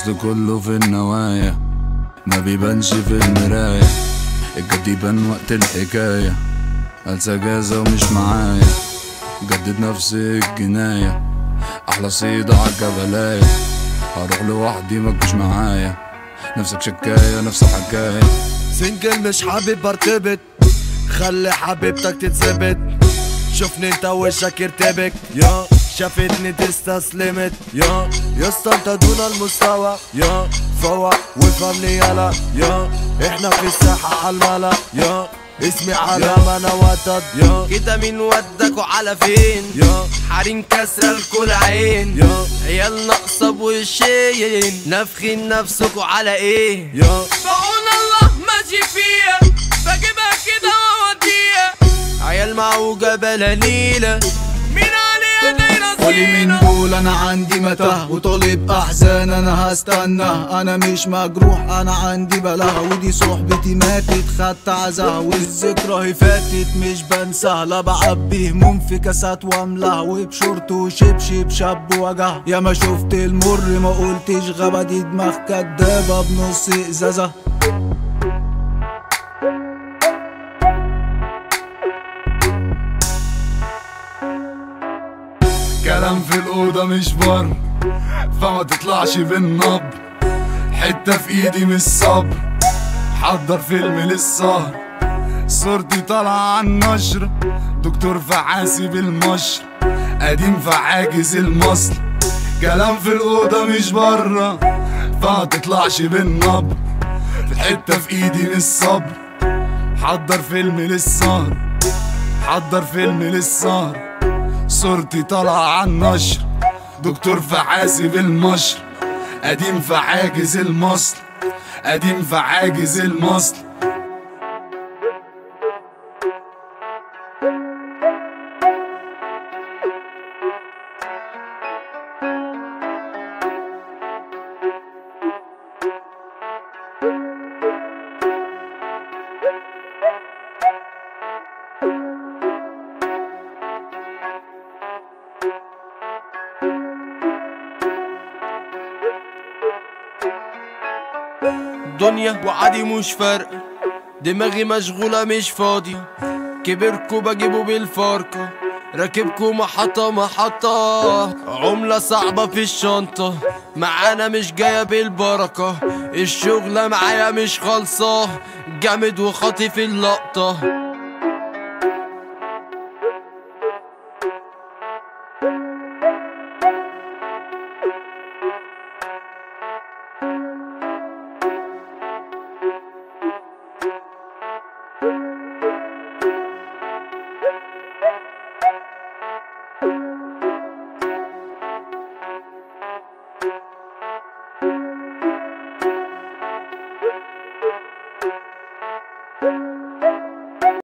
القصد كله في النوايا ما بيبانش في المراية الجد يبان وقت الحكاية أنسى جازة ومش معايا جدد نفس الجناية أحلى صيدة عالجبلاية هروح لوحدي متجوش معايا نفسك شكاية نفس حكاية سنجل مش حابب ارتبط خلي حبيبتك تتثبت شوفني انت وشك يرتبك يا شافتني تستسلمت يا يا اسطى انت دون المستوى يا فوق وافهمني يلا يا احنا في الساحة عالملا يا اسمي علامة انا وتد يا كده مين ودك وعلى فين يا حريم كسر الكل عين يا عيال ناقصة بوشين نافخين نفسكوا على ايه يا بعون الله ماشي فيها بجيبها كده واوديها عيال معوجة بلاليلة مين عليها دايرة قولي من زينة دول انا عندي متاهة وطالب احزان انا هستنى انا مش مجروح انا عندي بلاها ودي صحبتي ماتت خدت عزاها والذكرى هي فاتت مش بنساها لا بعبي هموم في كاسات واملاها وبشورت وشبشب شاب وجع يا ما شفت المر ما قلتش غابة دي دماغ كدابة بنص ازازة كلام في الأوضة مش بر فما تطلعش بالنبر حتة في إيدي مش صبر حضر فيلم للسهر صورتي طالعة عن نشر دكتور فعاسي بالمشر قديم فعاجز المصل كلام في الأوضة مش برا فما تطلعش بالنبر في حتة في إيدي مش صبر حضر فيلم للسهر حضر فيلم للسهر صورتي طالعة عن نشر دكتور فعاسي بالمشر قديم فعاجز المصل قديم فعاجز المصل دنيا وعادي مش فرق دماغي مشغولة مش فاضية كبركوا بجيبه بالفاركة راكبكوا محطة محطة عملة صعبة في الشنطة معانا مش جاية بالبركة الشغلة معايا مش خالصة جامد وخاطي في اللقطة